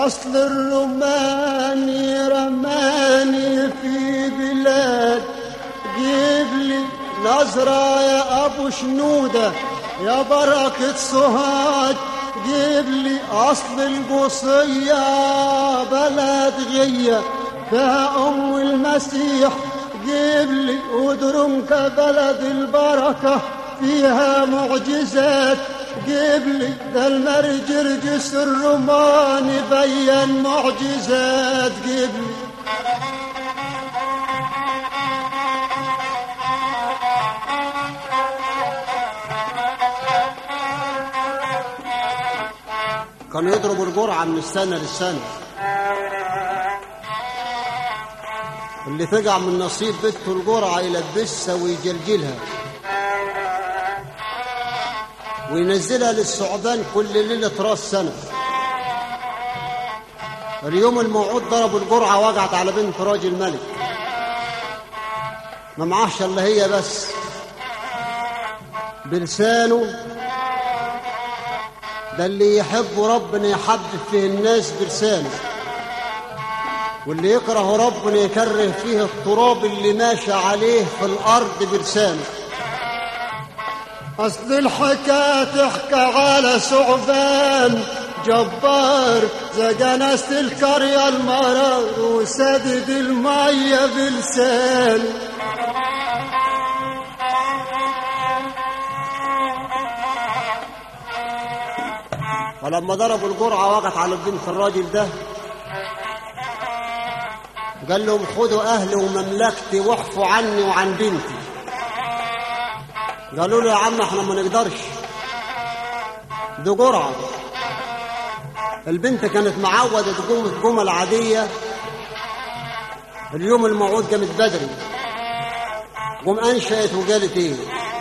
أصل الرماني رماني في بلاد جيب لي نظرة يا أبو شنودة يا بركة سوهاج جيب لي أصل القصية بلد غية فيها أم المسيح جيب لي ودرنك بلد البركة فيها معجزات جيب لي ده المرجرجس الروماني بين معجزات جيب لي كانوا يضربوا الجرعة من السنة للسنة اللي تقع من نصيب بنته الجرعة يلبسها ويجلجلها وينزلها للثعبان كل ليلة راس سنة اليوم الموعود ضربوا الجرعة وقعت على بنت راجل ملك ما معاش الا هي بس بلسانه ده اللي يحب ربنا يحبب فيه الناس بلسانه واللي يكره ربنا يكره فيه التراب اللي ماشي عليه في الأرض بلسانه أصل الحكاية تحكى على ثعبان جبار زقى ناس القرية المرار وسدد المية بلسانه فلما ضربوا الجرعة وقعت على بنت الراجل ده قال لهم خدوا أهلي ومملكتي واحفوا عني وعن بنتي قالوا له يا عم احنا ما نقدرش دي جرعة البنت كانت معودة تقوم الجمل عادية اليوم الموعود قامت بدري قوم أنشأت وقالت إيه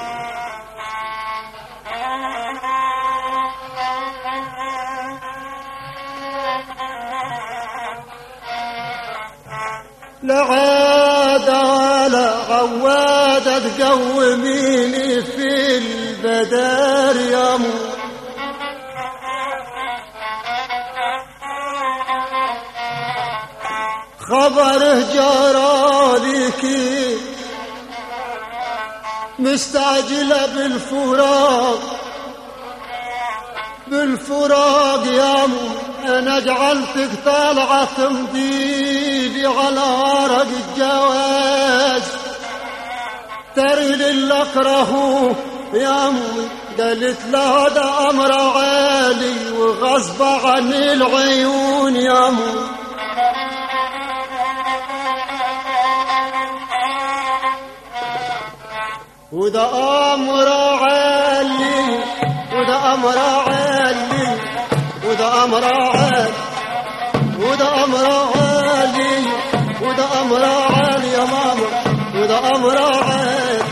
لا عادة ولا غوادة تقوميني في البدار يا مو خبره جراليكي مستعجلة بالفراق بالفراق يا مو انا جعلتك طالعة تمضيلي على ورق الجواز تري للي اكرهه يا امي قالت له ده امر عالي وغصب عن العيون يا امي وده امر عالي وده امر عالي وده امر عالي وده امر عالي وده امر عالي يا ماما وده امر عالي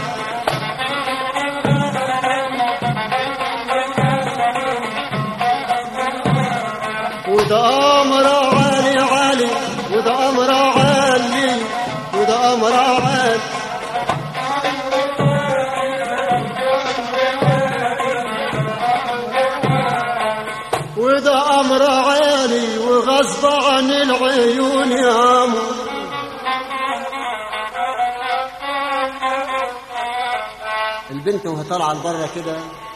وده امر عالي عالي وده امر عالي وده امر عالي وده امر عالي وغصب عن العيون يا امر البنت وهي طالعه لبره كده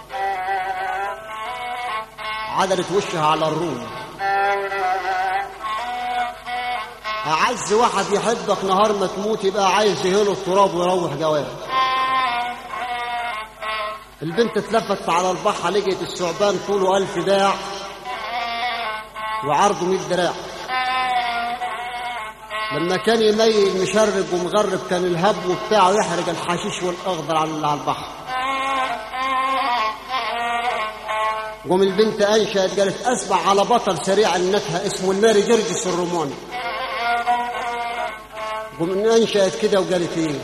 عدلت وشها على الروم أعز واحد يحبك نهار ما تموت يبقى عايز يهيله التراب ويروح جواب البنت اتلفت على البحر لقيت الثعبان طوله ألف داع وعرضه 100 دراع لما كان يميل مشرب ومغرب كان الهب بتاعه يحرق الحشيش والأخضر على على البحر قوم البنت أنشأت قالت أسمع على بطل سريع النكهة اسمه الماري جرجس الروماني قوم أنشأت كده وقالت إيه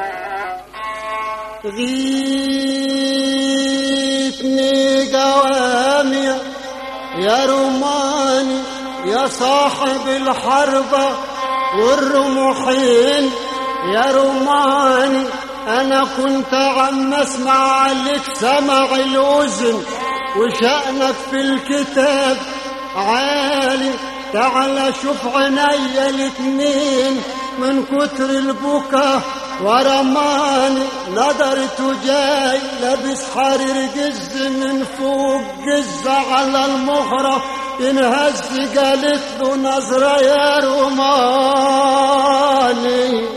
غيتني قوامي يا روماني يا صاحب الحربة والرموحين يا روماني أنا كنت عم أسمع عليك سمع الأذن وشأنك في الكتاب عالي تعال شوف عيني الاتنين من كتر البكا ورماني نظرت جاي لابس حرير جز من فوق جز على المهرة انهز قالت له نظرة يا روماني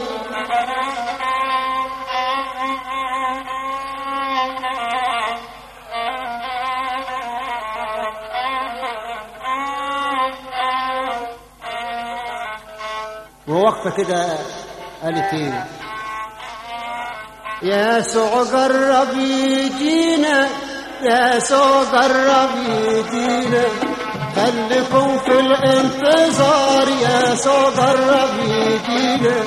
ووقفة كده قالت ايه يا سوع قرب يجينا يا سوع قرب يجينا خليكم في الانتظار يا سوع قرب يجينا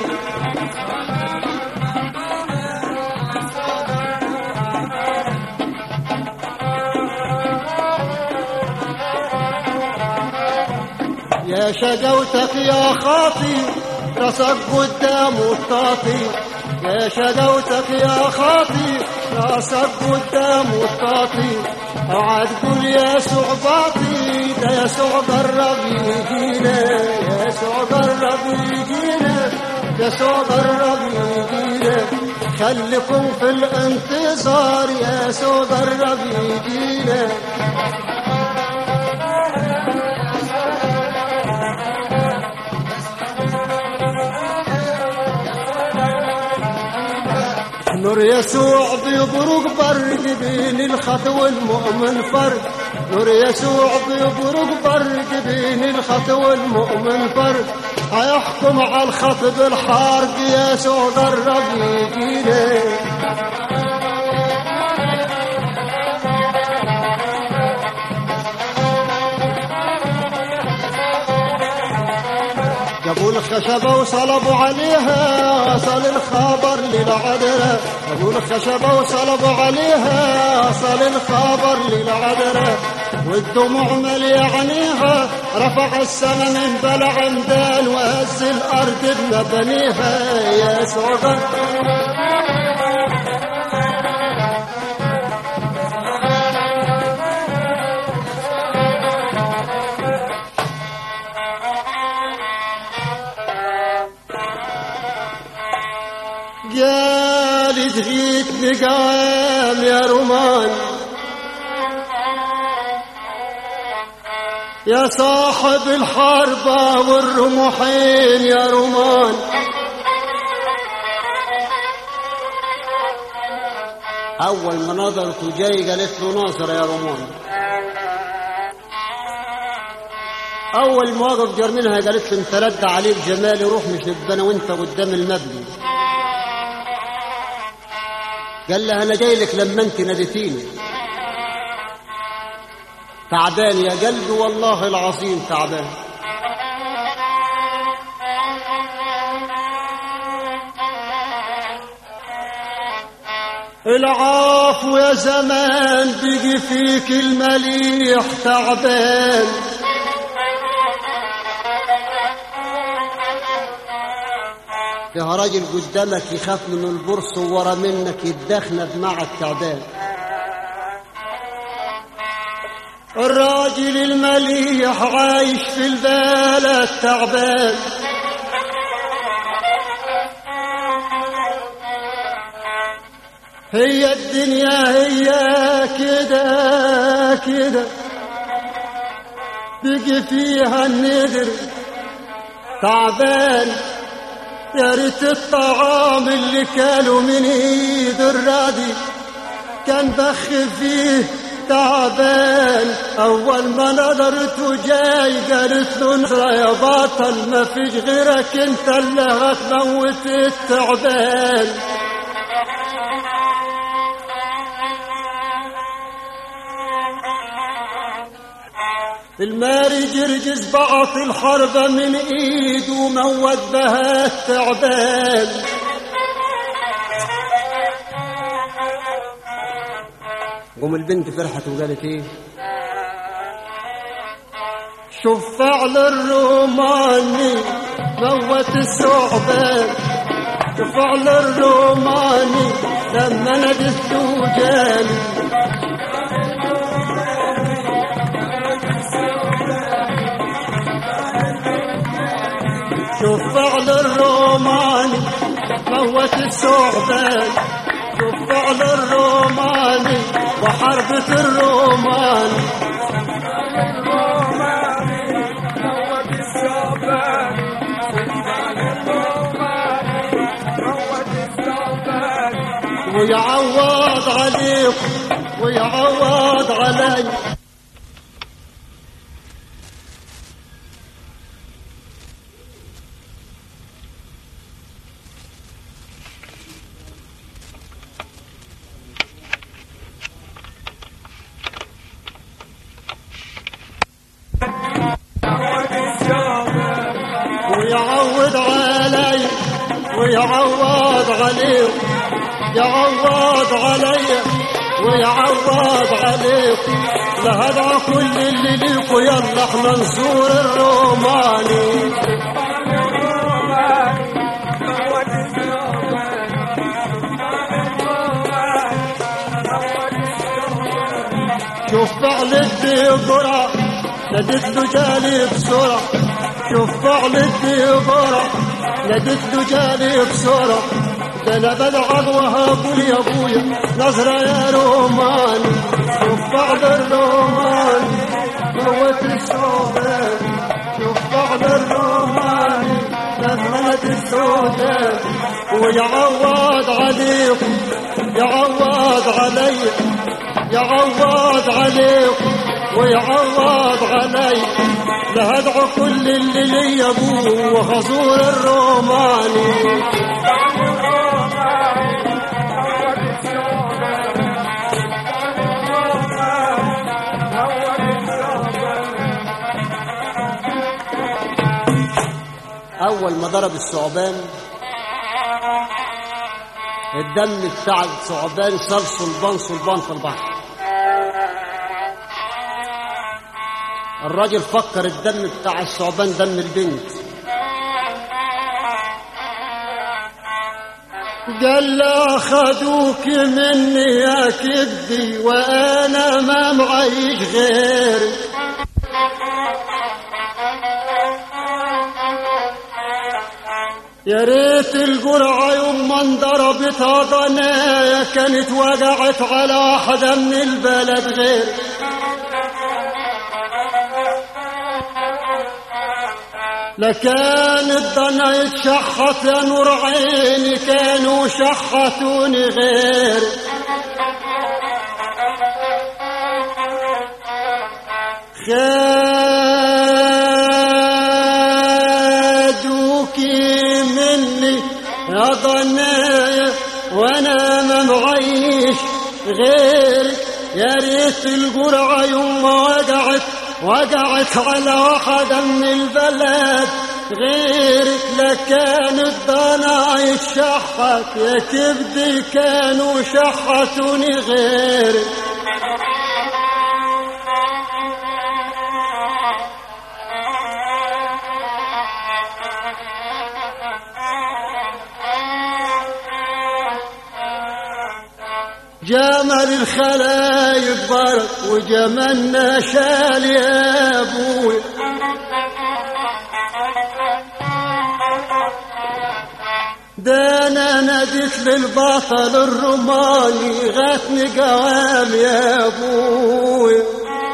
يا شقوتك يا خاطي راسك قدام الطاطي يا شقوتك يا خاطي راسك قدام الطاطي اوعى تقول يا سعباطي ده يسوع قرب يجينا يا يسوع قرب يجينا يسوع قرب يجينا خليكم في الانتظار يا يسوع قرب يجينا نور يسوع بيبرق برق بين الخط والمؤمن فرق نور يسوع بيبرق برق بين الخط والمؤمن فرق هيحكم على الخط بالحرق يسوع قرب يجينا جابوا الخشبة وصلبوا عليها وصل الخبر للعذراء جابوا الخشبة وصلبوا عليها وصل الخبر للعذراء والدموع ملي عينيها رفع السما من بلع عمدان وهز الأرض بمبنيها يا سوغر جالي تغيت بقام يا رومان يا صاحب الحربة والرمحين يا رومان أول ما نظرته جاي قالت له ناصر يا رومان أول ما وقف جر منها قالت له أنت رد عليك جمالي روح مش نبقى أنا وأنت قدام المبني قال لها انا جاي لك لما انت ناديتيني تعبان يا قلبي والله العظيم تعبان العافو يا زمان بيجي فيك المليح تعبان فيها راجل قدامك يخاف من البرص ورا منك يتدخنب مع التعبان الراجل المليح عايش في البلد تعبان هي الدنيا هي كده كده بيجي فيها الندر تعبان يا ريت الطعام اللي كانوا من ايد الرادي كان بخ فيه تعبان اول ما نظرته جاي قالت له نظرة يا بطل ما فيش غيرك انت اللي هتموت التعبان الماري جرجس بعط الحربة من ايده وموت بها التعبان قوم البنت فرحت وقالت ايه شوف فعل الروماني موت الثعبان شوف فعل الروماني لما نجسته جاني شوف فعل الروماني موت الثعبان شوف فعل الروماني وحربة الروماني ويعوض عليك ويعوض علي ويعوض علي ويعوض عليك يعوض علي ويعوض عليك لهدع كل اللي ليكوا يلا احنا نزور الروماني شوف فعل الدبرة نادت له جالي بسرعة شوف فعل الدبرة نادت له جالي بسرعة ده انا بلعب وهقول يا ابويا نظرة يا روماني شوف فعل الروماني موت الصوبان شوف فعل الروماني لمات السودان ويعوض عليكم يعوض علي يعوض عليك ويعوض علي لهدعو كل اللي لي ابوه وخزور الروماني اول ما ضرب الثعبان الدم بتاع الثعبان صار صلبان صلبان في البحر الراجل فكر الدم بتاع الثعبان دم البنت قال لا خدوك مني يا كبدي وانا ما معيش غيرك يا ريت القرعة يوم ما انضربت ضنايا كانت وقعت على واحدة من البلد غير لكان الضنا يتشحط يا نور عيني كانوا شحتوني غير خادوكي مني يا ضنايا وانا ما معيش غيرك يا ريت القرعة يوم ما وقعت وقعت على واحدة من البلد غيرك لكان الضنا يشحت يا كبدي كانوا شحتوني غيرك جمل الخلايق برك وجملنا شال يا ابوي ده انا ناديت للبطل الروماني غاتني قوام يا ابوي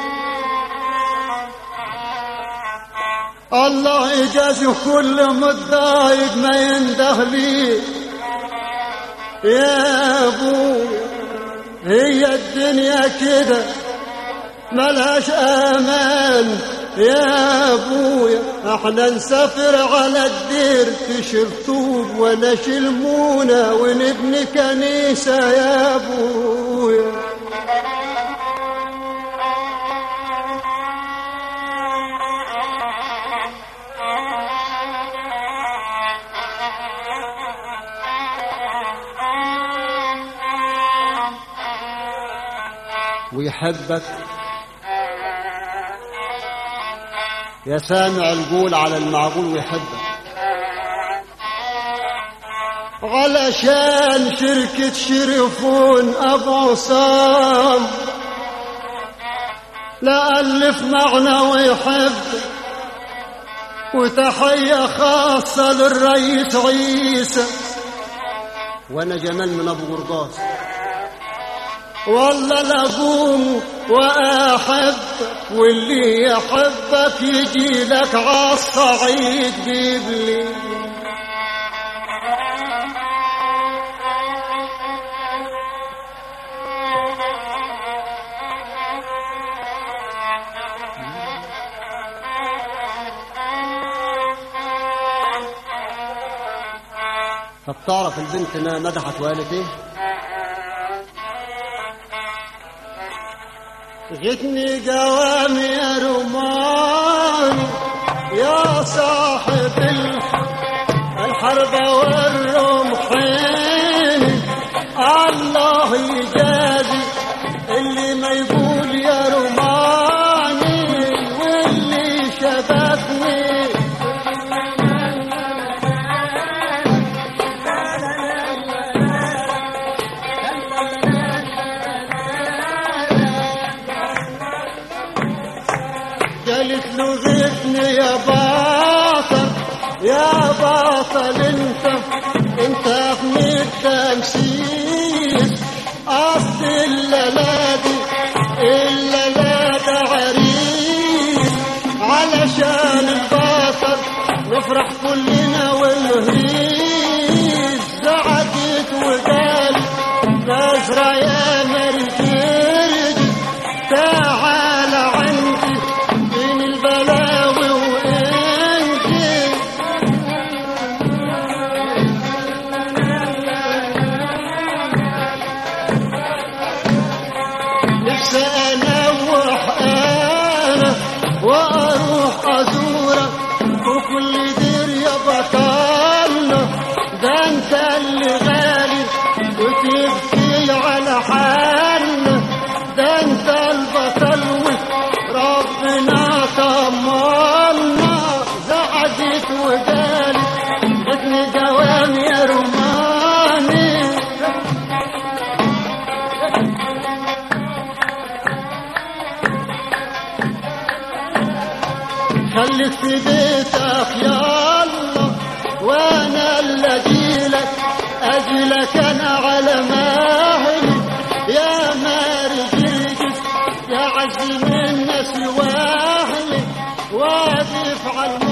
الله يجازي كل متضايق ما ينده ليه يا ابوي هي الدنيا كده ملهاش امان يا ابويا احنا نسافر على الدير تشيل طوب وانا اشيل مونه ونبني كنيسه يا ابويا ويحبك يا سامع القول على المعقول ويحبك علشان شركة شرفون أبو عصام لا ألف معنا ويحب وتحية خاصة للرئيس عيسى وانا جمال من ابو قرطاس والله لقوم واحبك واللي يحبك يجي لك عالصعيد قبلي طب تعرف البنت ما مدحت وقالت ايه غتني قوام يا رمان يا صاحب ال- الحرب والرمحين الله يجازي اللي ما يقول يا رماني واللي شبكني قالت له غيرني يا باطل يا باطل انت انت ابن التمثيل اصل الليلادي الليلادة عريس علشان الباطل نفرح كلنا ونهيس زعقت وقالت بزرع يا مرجرج تعال عندي بين البلاوي وانتي نفسي انوح انا واروح ازورك وكل دير يا بطلنا ده انت اللي غالي وتبكي على حالنا ده انت البطل ربنا طمنا زعجت وقالت ابني دوام يا رماني خليك في بيتك يا الله وانا اللي اجيلك اجيلك انا على مهلي يا ماري جرجس يا عزي من الناس واهلي واقف على